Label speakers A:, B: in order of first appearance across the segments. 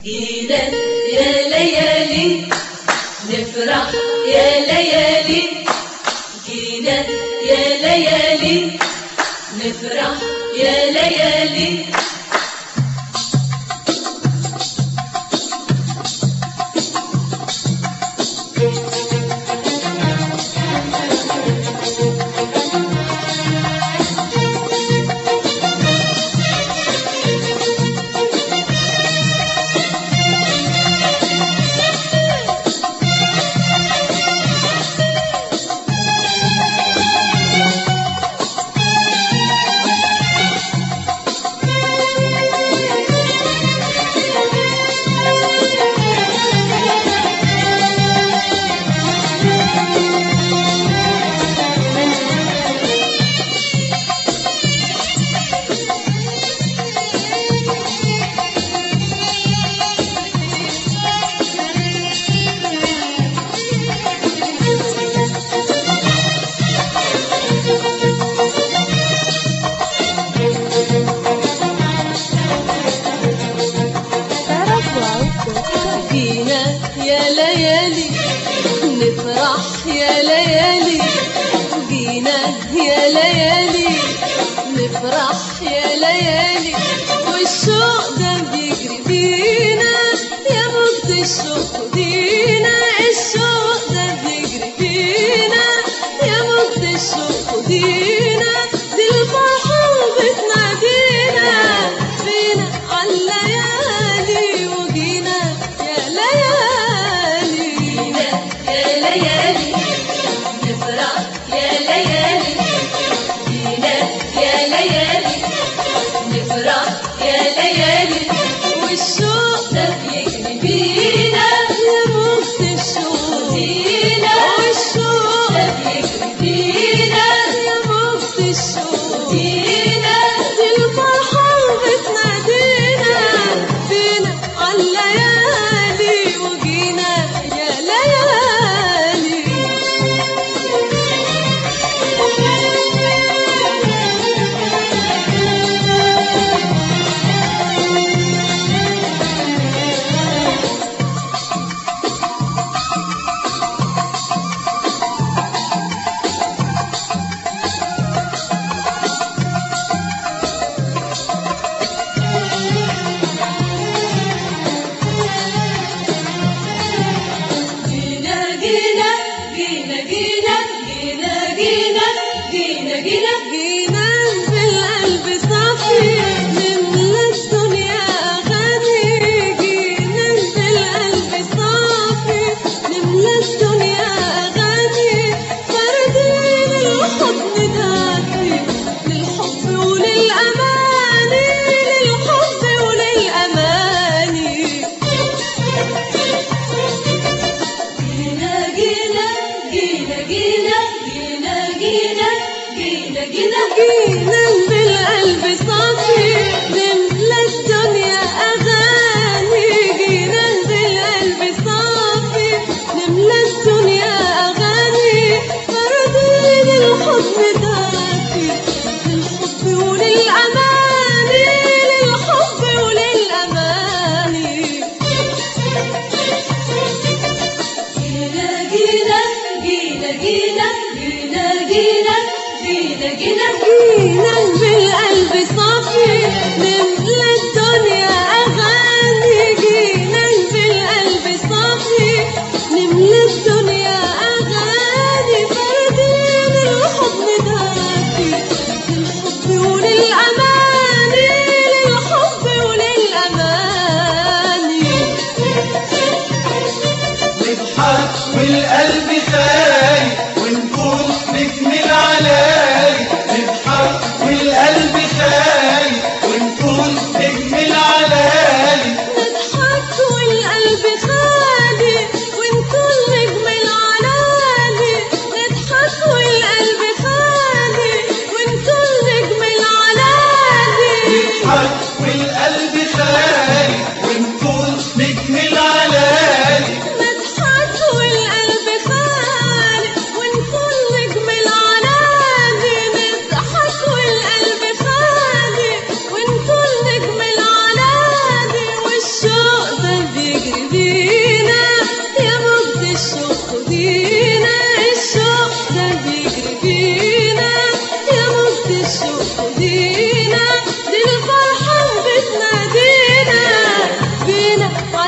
A: جينا يا ليالي نفرح يا ليالي جينا يا ليالي نفرح يا ليالي جينا يا ليالي نفرح يا ليالي جينا يا ليالي نفرح يا ليالي والشوق ده بيجري بينا يا موت الشوق دينا الشوق ده بيجري بينا يا موت الشوق دينا دي الفرحة بتنادينا فينا عالليالي وجينا يا ليالي جينا يا ليالي نفرح يا ليالي جينا يا ليالي نفرح يا ليالي والشوق ده بيجري بينا يا موت الشوق دينا والشوق ده بيجري بينا يا موت الشوق دينا دي الفرحة بتنادينا فينا عالليالي وجينا يا ليالي جينا جينا جينا جينا جينا جينا جينا جينا جينا بالقلب صافي نملى الدنيا أغاني جينا بالقلب صافي نملى الدنيا أغاني فردين الحضن دافي للحب وللأماني للحب وللأماني جينا جينا جينا جينا جينا جينا جينا جينا جينا بالقلب صافي نملى الدنيا أغاني جينا بالقلب صافي نملى الدنيا أغاني فردين الحزن دافي للحب وللأماني للحب وللأماني جينا جينا جينا جينا جينا جينا جينا جينا جينا بالقلب صافي نملى الدنيا أغاني جينا بالقلب صافي نملى الدنيا أغاني فردين الحضن دافي للحب وللأماني للحب وللأماني
B: نضحك والقلب خايف ونكون نجم العلاي نضحك والقلب خايف ونكون نجم العلاي
A: نضحك والقلب خالي ونكون نجم العلالي نضحك والقلب خالي ونكون نجم العلالي
B: نضحك والقلب خايف ونكون نجم العلاي
A: نضحك والقلب خالي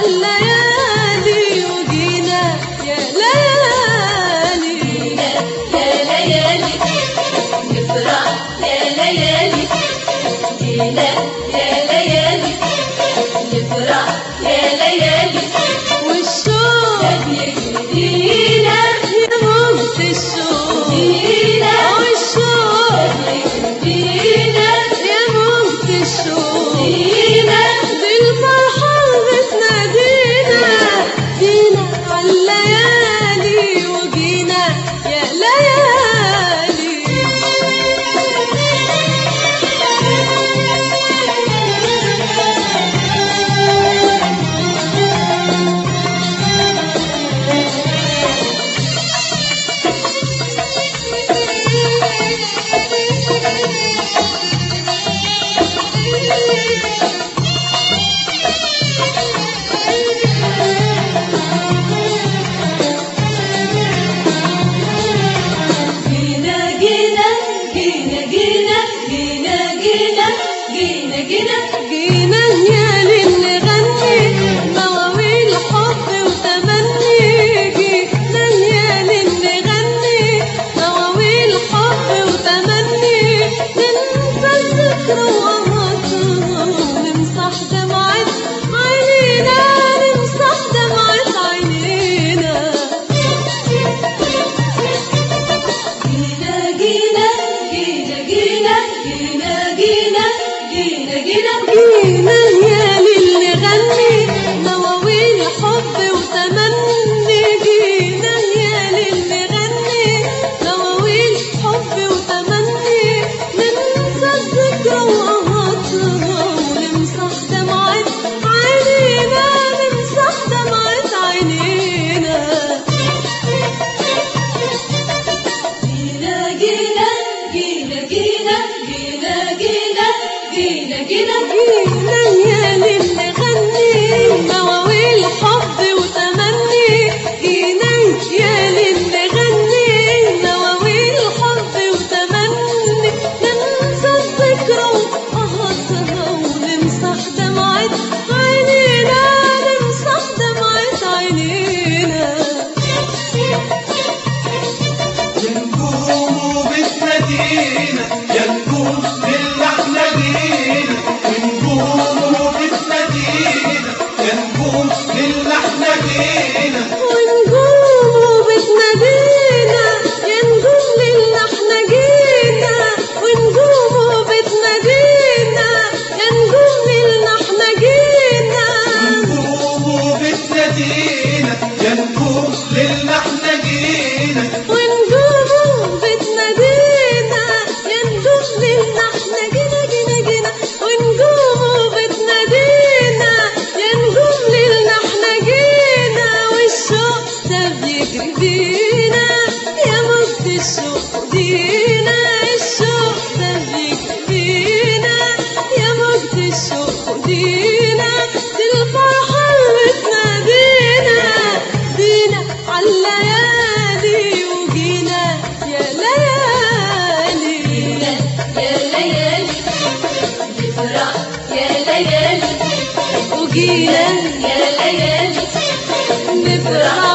A: عالليالي وجينا يا ليالي
C: يا ليالي نفرح يا ليالي جينا يا ليالي نفرح يا ليالي
A: والشوق
C: يجرينا
A: يا موت الشوق
C: جينا
A: والشوق
C: يجرينا
A: يا موت الشوق
C: جينا
A: دي الفرحة اللي بتنادينا جينا عالليالي وجينا يا ليالي
C: جينا جينا جينا جينا جينا جينا جينا جينا
A: جينا يا للي غني مواويل حب وتمني جينا يا للي غني مواويل حب وتمني ننسى الذكرى وقهاتها ونمسح دمعة عينينا نمسح دمعة عينينا
C: جينا جينا جينا جينا جينا جينا جينا جينا
A: جينا يا للي غني مواويل حب وتمني جينا يا للي غني مواويل حب وتمني ننسى الذكرى وقهاتها ونمسح دمعة عينينا نمسح دمعة عينينا
C: جينا جينا جينا جينا جينا جينا جينا جينا
A: جينا يا للي غني مواويل حب وتمني جينا يا للي غني مواويل حب وتمني ننسى الذكرى وقهاتها ونمسح دمعة عينينا نمسح دمعة عينينا
B: نجوم بتنادينا يا نجوم اللي احنا جينا ونجوم بتنادينا يا نجوم اللي احنا جينا
A: ونجوم بتنادينا يا نجوم للي احنا جينا ونجوم بتنادينا يا نجوم للي احنا جينا
B: نجوم بتنادينا يا نجوم اللي احنا جينا
A: ونجوم بتنادينا يا نجوم للي احنا جينا جينا جينا ونجوم بتنادينا يا نجوم للي احنا جينا والشوق ده بيجري بينا يا موت الشوق دينا الشوق ده بيجري بينا يا موت الشوق دينا دي الفرحة اللي بتنادينا دينا عالليالي وجينا يا ليالي
C: يا ليالي نفرح يا ليالي
A: وجينا
C: يا ليالي
A: نفرح